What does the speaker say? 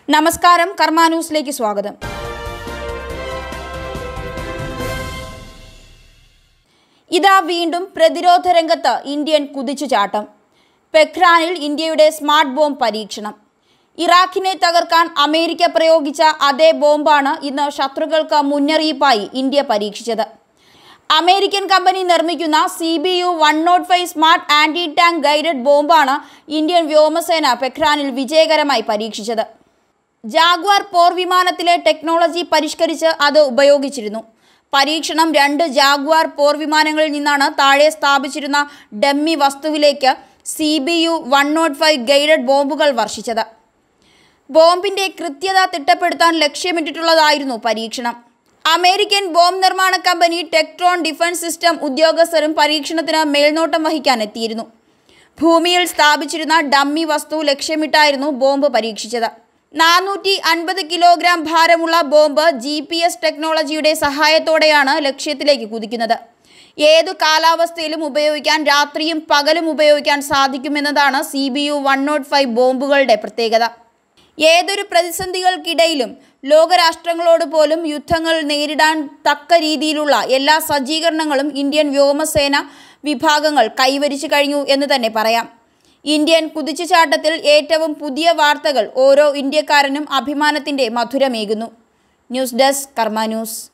നമസ്കാരം കർമ്മ ന്യൂസിലേക്ക് സ്വാഗതം ഇതാ വീണ്ടും പ്രതിരോധ രംഗത്ത് ഇന്ത്യൻ കുതിച്ചുചാട്ടം പെഖ്രാനിൽ ഇന്ത്യയുടെ സ്മാർട്ട് ബോംബ് പരീക്ഷണം ഇറാഖിനെ തകർക്കാൻ അമേരിക്ക പ്രയോഗിച്ച അതേ ബോംബാണ് ഇന്ന് ശത്രുക്കൾക്ക് മുന്നറിയിപ്പായി ഇന്ത്യ പരീക്ഷിച്ചത് അമേരിക്കൻ കമ്പനി നിർമ്മിക്കുന്ന C B U one nought five smart anti tank guided ബോംബാണ് ഇന്ത്യൻ വ്യോമസേന പെഖ്രാനിൽ വിജയകരമായി പരീക്ഷിച്ചത് ജാഗ്വാർ പോർ വിമാനത്തിലെ ടെക്നോളജി പരിഷ്കരിച്ച് അത് ഉപയോഗിച്ചിരുന്നു പരീക്ഷണം രണ്ട് ജാഗ്വാർ പോർ വിമാനങ്ങളിൽ നിന്നാണ് താഴെ സ്ഥാപിച്ചിരുന്ന ഡമ്മി വസ്തുവിലേക്ക് C B U one nought five guided ബോംബുകൾ വർഷിച്ചത് ബോംബിന്റെ കൃത്യത തിട്ടപ്പെടുത്താൻ ലക്ഷ്യമിട്ടിട്ടുള്ളതായിരുന്നു പരീക്ഷണം അമേരിക്കൻ ബോംബ് നിർമ്മാണ കമ്പനി ടെക്ട്രോൺ ഡിഫൻസ് സിസ്റ്റം ഉദ്യോഗസ്ഥരും പരീക്ഷണത്തിന് മേൽനോട്ടം വഹിക്കാൻ എത്തിയിരുന്നു ഭൂമിയിൽ സ്ഥാപിച്ചിരുന്ന ഡമ്മി വസ്തു ലക്ഷ്യമിട്ടായിരുന്നു ബോംബ് പരീക്ഷിച്ചത് നാനൂറ്റി അൻപത് കിലോഗ്രാം ഭാരമുള്ള ബോംബ് ജി പി എസ് ടെക്നോളജിയുടെ സഹായത്തോടെയാണ് ലക്ഷ്യത്തിലേക്ക് കുതിക്കുന്നത് ഏതു കാലാവസ്ഥയിലും ഉപയോഗിക്കാൻ രാത്രിയും പകലും ഉപയോഗിക്കാൻ സാധിക്കുമെന്നതാണ് C B U one nought five ബോംബുകളുടെ പ്രത്യേകത ഏതൊരു പ്രതിസന്ധികൾക്കിടയിലും ലോകരാഷ്ട്രങ്ങളോട് പോലും യുദ്ധങ്ങൾ നേരിടാൻ തക്ക രീതിയിലുള്ള എല്ലാ സജ്ജീകരണങ്ങളും ഇന്ത്യൻ വ്യോമസേന വിഭാഗങ്ങൾ കൈവരിച്ചു കഴിഞ്ഞു എന്ന് തന്നെ പറയാം ഇന്ത്യൻ കുതിച്ചുചാട്ടത്തിൽ ഏറ്റവും പുതിയ വാർത്തകൾ ഓരോ ഇന്ത്യക്കാരനും അഭിമാനത്തിൻ്റെ മധുരമേകുന്നു ന്യൂസ് ഡെസ്ക് കർമ്മ ന്യൂസ്